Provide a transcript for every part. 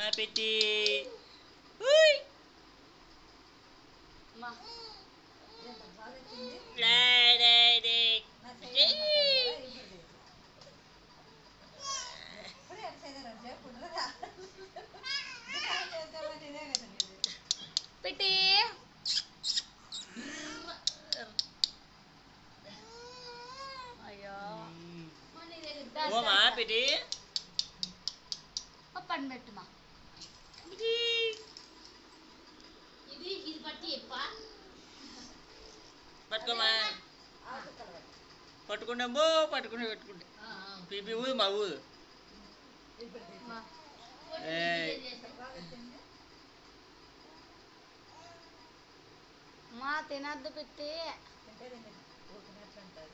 పెట్టి ఉయ్. మా ఎంత బాగా వచ్చింది లే, లే, లే. నా చెయ్యి అంతా కదా, ఇప్పుడు ఇప్పుడే ఎంత చేయలేదు చెప్పు ఉండదా దుకాణం చేద్దామంటే ఇదే కదా నీది. పెట్టి అయ్యో ఓమా పెట్టి పని పెట్టుమా పెట్టి. ఇది ఇది బట్టి చెప్ప పట్టుకోమా ఆ చుక్కలు పెట్టు. పట్టుకుంటాం బో పట్టుకుంటే పెట్టుకుంటే పీపీ ఊదు మా ఊదు ఇప్పుడు తీసి. మా ఏయ్. ఎంత బాగా వచ్చింది మా తినద్దు పెట్టి తింటే తింటే ఊరికినట్లు ఉంటుంది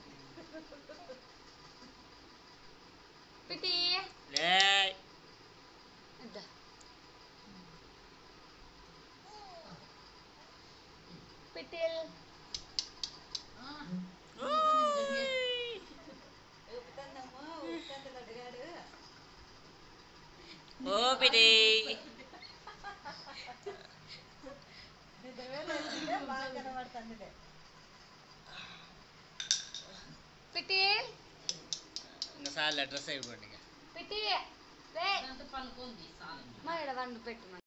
పెట్టి లే ఇద్దా పెట్టేల్ ఉయ్. ఊపుతానమ్మా ఊపుతాను అడిగాడు ఓ పెట్టి నిజమే లేదంటే బాగా కనబడుతుందిలే పెట్టి ఇంకా సార్లు అడ్రస్ అయిపోండి ఇంకా పెట్టి రే పనుకుంది చాలు మా ఇక్కడ వండు పెట్టు